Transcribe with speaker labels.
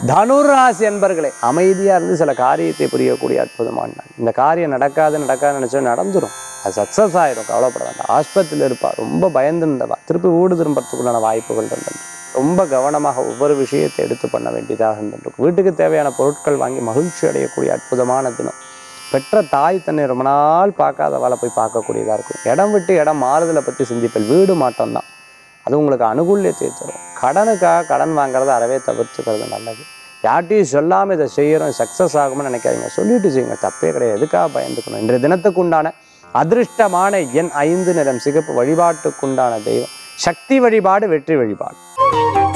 Speaker 1: தனுராசி என்பர்களே அமைதியாக இருந்து சில காரியத்தை புரியக்கூடிய அற்புதமான நாள் இந்த காரியம் நடக்காது நடக்காது நினச்சா நடந்துரும் அது சக்ஸஸ் ஆயிடும் கவலைப்பட வேண்டாம் ஆஸ்பத்திரியில் இருப்பா ரொம்ப பயந்து இருந்தவா திருப்பி வீடு திரும்புறதுக்குள்ளான வாய்ப்புகள் இருந்தது ரொம்ப கவனமாக ஒவ்வொரு விஷயத்தை எடுத்து பண்ண வேண்டியதாக இருந்திருக்கும் வீட்டுக்கு தேவையான பொருட்கள் வாங்கி மகிழ்ச்சி அடையக்கூடிய அற்புதமான தினம் பெற்ற தாய் தன்னை ரொம்ப நாள் பார்க்காதவாளை போய் பார்க்கக்கூடியதாக இருக்கும் இடம் விட்டு இடம் மாறுதலை பற்றி சிந்திப்பல் வீடு மாற்றம் தான் அது உங்களுக்கு அனுகூல்யத்தை தரும் கடனுக்காக கடன் வாங்குறத அறவே தவிர்த்துக்கிறது நல்லது யார்ட்டையும் சொல்லாமல் இதை செய்கிறோம் சக்ஸஸ் ஆகும்னு நினைக்காதீங்க சொல்லிட்டு செய்யுங்க தப்பே கிடையாது எதுக்காக பயந்துக்கணும் இன்றைய தினத்துக்குண்டான அதிர்ஷ்டமான எண் ஐந்து நிறம் சிகப்பு வழிபாட்டுக்குண்டான தெய்வம் சக்தி வழிபாடு வெற்றி வழிபாடு